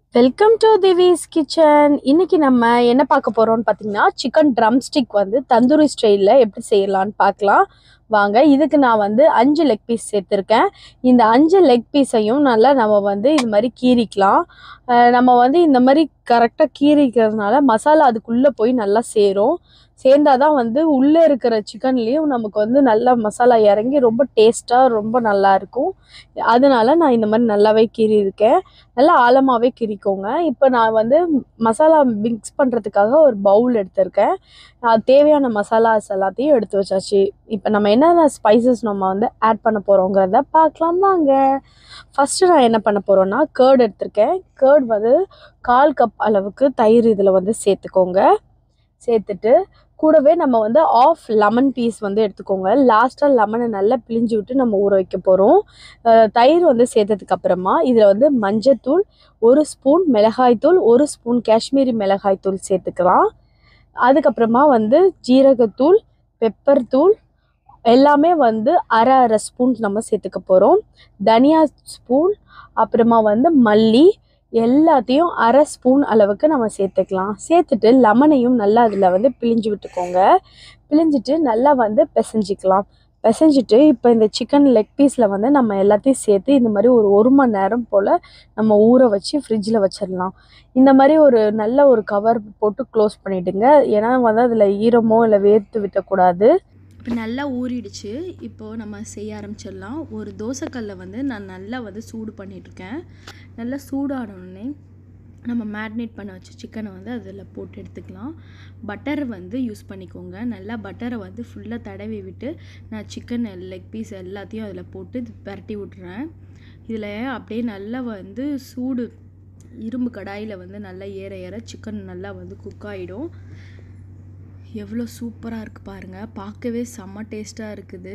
welcome to திவிஸ் kitchen இன்னைக்கு நம்ம என்ன பார்க்க போறோம்னு பார்த்தீங்கன்னா சிக்கன் ட்ரம் ஸ்டிக் வந்து தந்தூரி ஸ்டைலில் எப்படி செய்யலாம்னு பார்க்கலாம் வாங்க இதுக்கு நான் வந்து அஞ்சு லெக் பீஸ் சேர்த்துருக்கேன் இந்த அஞ்சு லெக் பீஸையும் நல்லா நம்ம வந்து இது மாதிரி கீறிக்கலாம் அஹ் நம்ம வந்து இந்த மாதிரி கரெக்டாக கீறிக்கிறதுனால மசாலா அதுக்குள்ளே போய் நல்லா சேரும் சேர்ந்தாதான் வந்து உள்ளே இருக்கிற சிக்கன்லேயும் நமக்கு வந்து நல்லா மசாலா இறங்கி ரொம்ப டேஸ்ட்டாக ரொம்ப நல்லா இருக்கும் அதனால நான் இந்த மாதிரி நல்லாவே கீறியிருக்கேன் நல்லா ஆழமாகவே கிரிக்கோங்க இப்போ நான் வந்து மசாலா மிக்ஸ் பண்ணுறதுக்காக ஒரு பவுல் எடுத்திருக்கேன் அது தேவையான மசாலாஸ் எல்லாத்தையும் எடுத்து வச்சாச்சு இப்போ நம்ம என்னென்ன ஸ்பைசஸ் நம்ம வந்து ஆட் பண்ண போகிறோங்கிறத பார்க்கலாம் வாங்க ஃபஸ்ட்டு நான் என்ன பண்ண போகிறோன்னா கேர்ட் எடுத்திருக்கேன் கேர்ட் வந்து கால் கப் அளவுக்கு தயிர் இதில் வந்து சேர்த்துக்கோங்க சேர்த்துட்டு கூடவே நம்ம வந்து ஆஃப் லெமன் பீஸ் வந்து எடுத்துக்கோங்க லாஸ்ட்டாக லெமனை நல்லா பிழிஞ்சு விட்டு நம்ம ஊற வைக்க போகிறோம் தயிர் வந்து சேர்த்ததுக்கு அப்புறமா இதில் வந்து மஞ்சத்தூள் ஒரு ஸ்பூன் மிளகாய்த்தூள் ஒரு ஸ்பூன் காஷ்மீரி மிளகாய்த்தூள் சேர்த்துக்கலாம் அதுக்கப்புறமா வந்து ஜீரகத்தூள் பெப்பர் தூள் எல்லாமே வந்து அரை அரை ஸ்பூன் நம்ம சேர்த்துக்க போகிறோம் தனியா ஸ்பூன் அப்புறமா வந்து மல்லி எல்லாத்தையும் அரை ஸ்பூன் அளவுக்கு நம்ம சேர்த்துக்கலாம் சேர்த்துட்டு லெமனையும் நல்லா அதில் வந்து பிழிஞ்சு விட்டுக்கோங்க பிழிஞ்சிட்டு நல்லா வந்து பிசைஞ்சிக்கலாம் பிசைஞ்சிட்டு இப்போ இந்த சிக்கன் லெக் பீஸில் வந்து நம்ம எல்லாத்தையும் சேர்த்து இந்த மாதிரி ஒரு ஒரு மணி நேரம் போல் நம்ம ஊற வச்சு ஃப்ரிட்ஜில் வச்சிடலாம் இந்த மாதிரி ஒரு நல்ல ஒரு கவர் போட்டு க்ளோஸ் பண்ணிவிடுங்க ஏன்னா வந்து அதில் ஈரமோ இல்லை வேர்த்து விட்டக்கூடாது இப்போ நல்லா ஊறிடுச்சு இப்போது நம்ம செய்ய ஆரம்பிச்சிடலாம் ஒரு தோசைக்கல்லை வந்து நான் நல்லா வந்து சூடு பண்ணிகிட்ருக்கேன் நல்லா சூடானோடனே நம்ம மேரினேட் பண்ண வச்ச சிக்கனை வந்து அதில் போட்டு எடுத்துக்கலாம் பட்டர் வந்து யூஸ் பண்ணிக்கோங்க நல்லா பட்டரை வந்து ஃபுல்லாக தடவி விட்டு நான் சிக்கன் லெக் பீஸ் எல்லாத்தையும் அதில் போட்டு இது பரட்டி விட்றேன் இதில் அப்படியே நல்லா வந்து சூடு இரும்பு கடாயில் வந்து நல்லா ஏற ஏற சிக்கன் நல்லா வந்து குக் ஆகிடும் எவ்வளோ சூப்பராக இருக்குது பாருங்கள் பார்க்கவே செம்ம டேஸ்ட்டாக இருக்குது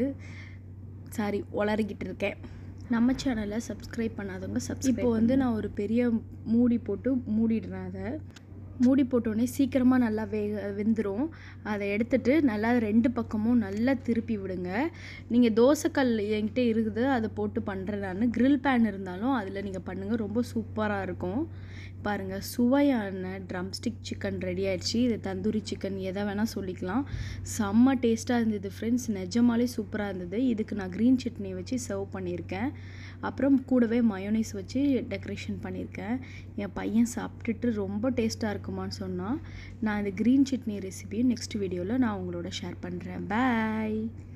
சாரி உளறிக்கிட்டு இருக்கேன் நம்ம சேனலை சப்ஸ்கிரைப் பண்ணாதவங்க சப்ஸ்கிரைப் இப்போ வந்து நான் ஒரு பெரிய மூடி போட்டு மூடிடுறேன் அதை மூடி போட்டோடனே சீக்கிரமாக நல்லா வேக வெந்துடும் அதை எடுத்துட்டு நல்லா ரெண்டு பக்கமும் நல்லா திருப்பி விடுங்க நீங்கள் தோசைக்கல் என்கிட்ட இருக்குது அதை போட்டு பண்ணுறேன் நான் grill பேன் இருந்தாலும் அதில் நீங்கள் பண்ணுங்கள் ரொம்ப சூப்பராக இருக்கும் பாருங்கள் சுவையான ட்ரம்ஸ்டிக் சிக்கன் ரெடி ஆயிடுச்சு இது தந்தூரி சிக்கன் எதை வேணால் சொல்லிக்கலாம் செம்ம டேஸ்ட்டாக இருந்தது ஃப்ரெண்ட்ஸ் நிஜமாலே சூப்பராக இருந்தது இதுக்கு நான் க்ரீன் சட்னி வச்சு சர்வ் பண்ணியிருக்கேன் அப்புறம் கூடவே மயோனைஸ் வச்சு டெக்கரேஷன் பண்ணியிருக்கேன் என் பையன் சாப்பிட்டுட்டு ரொம்ப டேஸ்ட்டாக இருக்குமான்னு சொன்னான் நான் இந்த க்ரீன் சட்னி ரெசிபியும் நெக்ஸ்ட் வீடியோவில் நான் உங்களோட ஷேர் பண்ணுறேன் பாய்